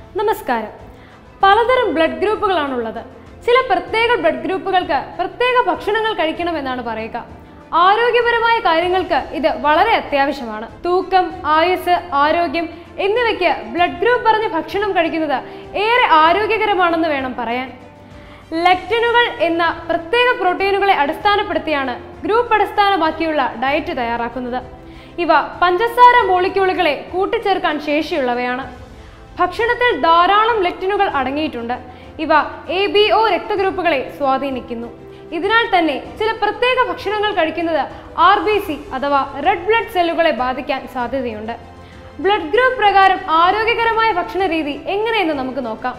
നമസ്കാരം പലതരം ബ്ലഡ് ഗ്രൂപ്പുകളാണുള്ളത് ചില പ്രത്യേക ബ്ലഡ് ഗ്രൂപ്പുകൾക്ക് പ്രത്യേക ഭക്ഷണങ്ങൾ കഴിക്കണമെന്നാണ് പറയുക ആരോഗ്യപരമായ കാര്യങ്ങൾക്ക് ഇത് വളരെ അത്യാവശ്യമാണ് തൂക്കം ആയുസ് ആരോഗ്യം എന്നിവയ്ക്ക് ബ്ലഡ് ഗ്രൂപ്പ് പറഞ്ഞ് ഭക്ഷണം കഴിക്കുന്നത് ഏറെ ആരോഗ്യകരമാണെന്ന് വേണം പറയാൻ ലെക്റ്റിനുകൾ എന്ന പ്രത്യേക പ്രോട്ടീനുകളെ അടിസ്ഥാനപ്പെടുത്തിയാണ് ഗ്രൂപ്പ് അടിസ്ഥാനമാക്കിയുള്ള ഡയറ്റ് തയ്യാറാക്കുന്നത് ഇവ പഞ്ചസാര മോളിക്യൂളുകളെ കൂട്ടിച്ചേർക്കാൻ ശേഷിയുള്ളവയാണ് ഭക്ഷണത്തിൽ ധാരാളം ലെക്റ്റിനുകൾ അടങ്ങിയിട്ടുണ്ട് ഇവ എ ബി ഒ രക്തഗ്രൂപ്പുകളെ സ്വാധീനിക്കുന്നു ഇതിനാൽ തന്നെ ചില പ്രത്യേക ഭക്ഷണങ്ങൾ കഴിക്കുന്നത് ആർ ബി സി അഥവാ റെഡ് ബ്ലഡ് സെല്ലുകളെ ബാധിക്കാൻ സാധ്യതയുണ്ട് ബ്ലഡ് ഗ്രൂപ്പ് പ്രകാരം ആരോഗ്യകരമായ ഭക്ഷണ രീതി എങ്ങനെയെന്ന് നമുക്ക് നോക്കാം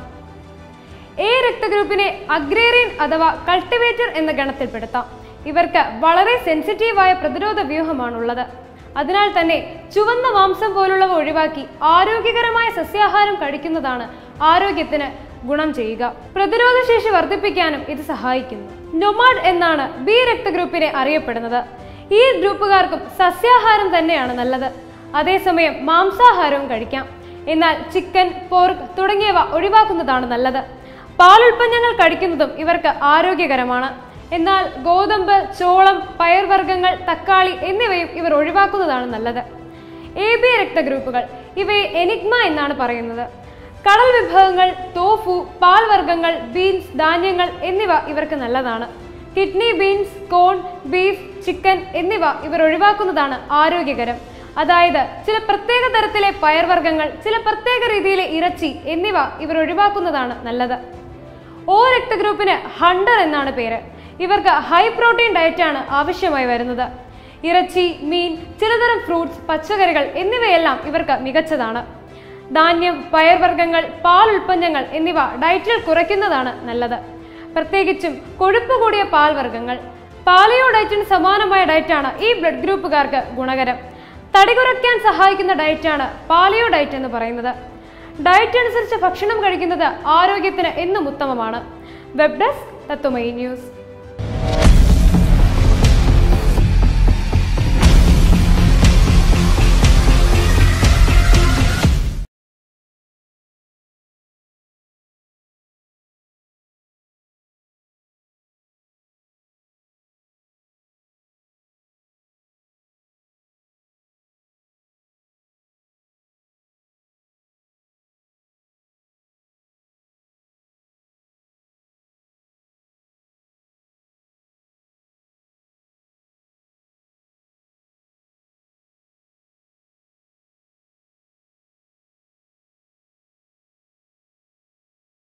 എ രക്തഗ്രൂപ്പിനെ അഗ്രേറിയൻ അഥവാ കൾട്ടിവേറ്റർ എന്ന ഗണത്തിൽപ്പെടുത്താം ഇവർക്ക് വളരെ സെൻസിറ്റീവായ പ്രതിരോധ വ്യൂഹമാണുള്ളത് അതിനാൽ തന്നെ ചുവന്ന മാംസം പോലുള്ളവ ഒഴിവാക്കി ആരോഗ്യകരമായ സസ്യാഹാരം കഴിക്കുന്നതാണ് ആരോഗ്യത്തിന് ഗുണം ചെയ്യുക പ്രതിരോധശേഷി വർദ്ധിപ്പിക്കാനും ഇത് സഹായിക്കുന്നു നൊമാഡ് എന്നാണ് ബി രക്തഗ്രൂപ്പിനെ അറിയപ്പെടുന്നത് ഈ ഗ്രൂപ്പുകാർക്കും സസ്യാഹാരം തന്നെയാണ് നല്ലത് അതേസമയം മാംസാഹാരവും കഴിക്കാം എന്നാൽ ചിക്കൻ പോർക്ക് തുടങ്ങിയവ ഒഴിവാക്കുന്നതാണ് നല്ലത് പാലുൽപ്പന്നങ്ങൾ കഴിക്കുന്നതും ഇവർക്ക് ആരോഗ്യകരമാണ് എന്നാൽ ഗോതമ്പ് ചോളം പയർവർഗ്ഗങ്ങൾ തക്കാളി എന്നിവയും ഇവർ ഒഴിവാക്കുന്നതാണ് നല്ലത് എ ബി രക്തഗ്രൂപ്പുകൾ ഇവയെ എനിഗ്മ എന്നാണ് പറയുന്നത് കടൽ വിഭവങ്ങൾ തോഫു പാൽവർഗ്ഗങ്ങൾ ബീൻസ് ധാന്യങ്ങൾ എന്നിവ ഇവർക്ക് നല്ലതാണ് kidney beans corn beef chicken എന്നിവ ഇവർ ഒഴിവാക്കുന്നതാണ് ആരോഗ്യകരം അതായത് ചില പ്രത്യേക തരത്തിലെ പയർവർഗ്ഗങ്ങൾ ചില പ്രത്യേക രീതിയിലെ ഇറച്ചി എന്നിവ ഇവർ ഒഴിവാക്കുന്നതാണ് നല്ലത് ഓ രക്തഗ്രൂപ്പിന് ഹണ്ടർ എന്നാണ് പേര് ഇവർക്ക് ഹൈ പ്രോട്ടീൻ ഡയറ്റാണ് ആവശ്യമായി വരുന്നത് ഇറച്ചി മീൻ ചിലതരം ഫ്രൂട്ട്സ് പച്ചക്കറികൾ എന്നിവയെല്ലാം ഇവർക്ക് മികച്ചതാണ് ധാന്യം പയർവർഗ്ഗങ്ങൾ പാൽ ഉൽപ്പന്നങ്ങൾ എന്നിവ ഡയറ്റിൽ കുറയ്ക്കുന്നതാണ് നല്ലത് പ്രത്യേകിച്ചും കൊഴുപ്പ് കൂടിയ പാൽവർഗ്ഗങ്ങൾ പാലിയോ ഡയറ്റിന് സമാനമായ ഡയറ്റാണ് ഈ ബ്ലഡ് ഗ്രൂപ്പുകാർക്ക് ഗുണകരം തടി കുറയ്ക്കാൻ സഹായിക്കുന്ന ഡയറ്റാണ് പാലിയോ ഡയറ്റ് എന്ന് പറയുന്നത് ഡയറ്റ് അനുസരിച്ച് ഭക്ഷണം കഴിക്കുന്നത് ആരോഗ്യത്തിന് എന്നും ഉത്തമമാണ് വെബ് ഡെസ്ക് തത്വമയി ന്യൂസ്